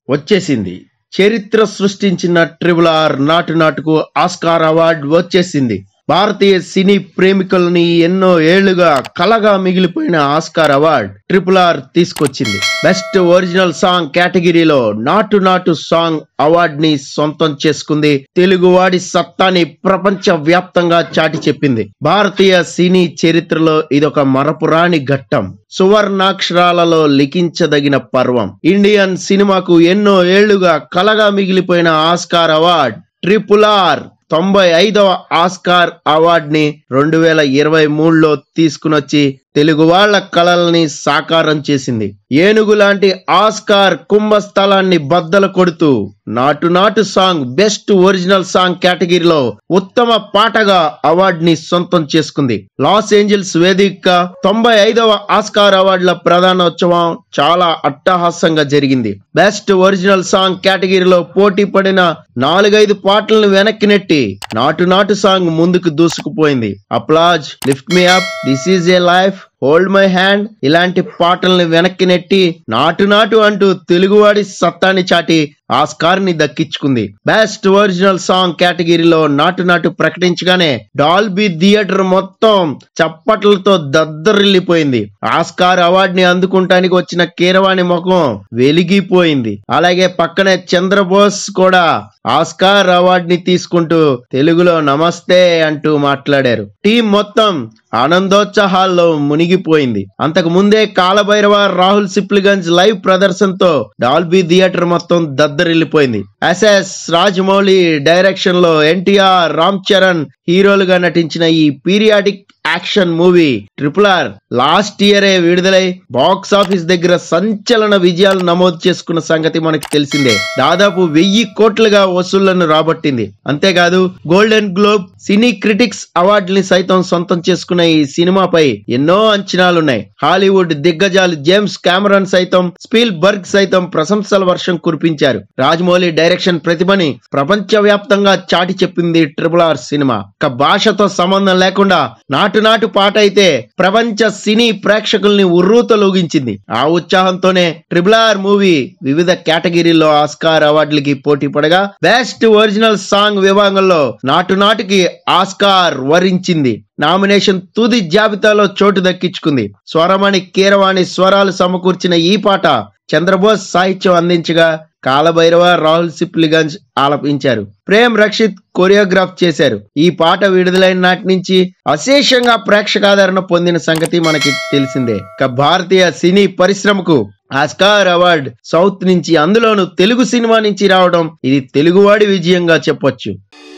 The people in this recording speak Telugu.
వచ్చేసింది చరిత్ర సృష్టించిన ట్రిబుల్ ఆర్ నాటు నాటుకు ఆస్కార్ అవార్డు వచ్చేసింది భారతీయ సినీ ప్రేమికులని ఎన్నో ఏళ్లుగా కలగా మిగిలిపోయిన ఆస్కార్ అవార్డ్ ట్రిపుల్ ఆర్ తీసుకొచ్చింది బెస్ట్ ఒరిజినల్ సాంగ్ కేటగిరీలో నాటు నాటు సాంగ్ అవార్డ్ ని సొంతం చేసుకుంది తెలుగువాడి సత్తాని ప్రపంచ వ్యాప్తంగా చాటి చెప్పింది భారతీయ సినీ చరిత్రలో ఇదొక మరపురాని ఘట్టం సువర్ణాక్షరాలలో లిఖించదగిన పర్వం ఇండియన్ సినిమాకు ఎన్నో ఏళ్లుగా కలగా మిగిలిపోయిన ఆస్కార్ అవార్డ్ ట్రిపుల్ ఆర్ తొంభై ఐదవ ఆస్కార్ అవార్డ్ ని రెండు వేల ఇరవై మూడులో తీసుకునొచ్చి తెలుగు వాళ్ళ కళల్ని సాకారం చేసింది ఏనుగు లాంటి ఆస్కార్ కుంభస్థలాన్ని బద్దలు కొడుతూ నాటు Naatu song best original song కేటగిరీలో ఉత్తమ పాటగా అవార్డ్ ని సొంతం చేసుకుంది లాస్ ఏంజల్స్ వేదికగా తొంభై ఐదవ ఆస్కార్ అవార్డుల ప్రధానోత్సవం చాలా అట్టహాసంగా జరిగింది బెస్ట్ ఒరిజినల్ సాంగ్ కేటగిరీలో పోటీ పడిన నాలుగైదు పాటలను వెనక్కి నెట్టి నాటు నాటు సాంగ్ ముందుకు దూసుకుపోయింది applause lift me up this is a life hold my hand ఇలాంటి పాటల్ని వెనక్కి నెట్టి నాటు నాటు అంటూ తెలుగువాడి సత్తాని చాటి ఆస్కార్ ని దక్కించుకుంది బెస్ట్ ఒరిజినల్ సాంగ్ కేటగిరీలో నాటు నాటు ప్రకటించగానే డాల్బీ థియేటర్ మొత్తం చప్పట్లతో దద్దరిల్లిపోయింది ఆస్కార్ అవార్డ్ ని అందుకుంటానికి వచ్చిన కీరవాణి ముఖం వెలిగిపోయింది అలాగే పక్కనే చంద్రబోస్ కూడా ఆస్కార్ అవార్డ్ ని తీసుకుంటూ తెలుగులో నమస్తే అంటూ మాట్లాడారు టీం మొత్తం ఆనందోత్సాహాల్లో మునిగిపోయింది అంతకు ముందే కాలభైరవ రాహుల్ సిప్లిగంజ్ లైవ్ ప్రదర్శనతో డాల్బీ థియేటర్ మొత్తం దద్దరిల్లిపోయింది ఎస్ఎస్ రాజమౌళి డైరెక్షన్ లో ఎన్టీఆర్ రామ్ చరణ్ హీరోలుగా నటించిన ఈ periodic action movie triple R last ఇయరే విడుదలై బాక్స్ ఆఫీస్ దగ్గర సంచలన విజయాలు నమోదు చేసుకున్న సంగతి మనకి తెలిసిందే దాదాపు వెయ్యి కోట్లుగా వసూళ్లను రాబట్టింది అంతేకాదు గోల్డెన్ గ్లోబ్ సినీ క్రిటిక్స్ అవార్డుని సైతం సొంతం చేసుకున్న ఈ సినిమాపై ఎన్నో అంచనాలున్నాయి హాలీవుడ్ దిగ్గజాలు జేమ్స్ కామరాన్ సైతం స్పీల్ బర్గ్ సైతం ప్రశంసల వర్షం కురిపించారు రాజమౌళి డైరెక్షన్ ప్రతిభని ప్రపంచ వ్యాప్తంగా చాటి చెప్పింది ట్రిపుల్ ఆర్ సినిమా ఒక భాషతో సంబంధం లేకుండా నాటు నాటు పాట అయితే ప్రపంచ సినీ ప్రేక్షకుల్ని ఉర్రూతలూగించింది ఆ ఉత్సాహంతోనే ట్రిపుల్ ఆర్ మూవీ వివిధ కేటగిరీల్లో ఆస్కార్ అవార్డులకి పోటీ పడగా బెస్ట్ ఒరిజినల్ సాంగ్ విభాగంలో నాటు నాటుకి ఆస్కార్ వరించింది నామినేషన్ తుది జాబితాలో చోటు దక్కించుకుంది స్వరమణి కీరవాణి స్వరాలు సమకూర్చిన ఈ పాట చంద్రబోస్ సాహిత్యం అందించగా కాలభైరవ రాహుల్ సిప్లిగంజ్ ఆలపించారు ప్రేమ్ రక్షిత్ కొరియోగ్రాఫ్ చేశారు ఈ పాట విడుదలైన నాటి నుంచి అశేషంగా ప్రేక్షకాదరణ పొందిన సంగతి మనకి తెలిసిందే ఇక భారతీయ సినీ పరిశ్రమకు ఆస్కార్ అవార్డ్ సౌత్ నుంచి అందులోను తెలుగు సినిమా నుంచి రావడం ఇది తెలుగువాడి విజయంగా చెప్పొచ్చు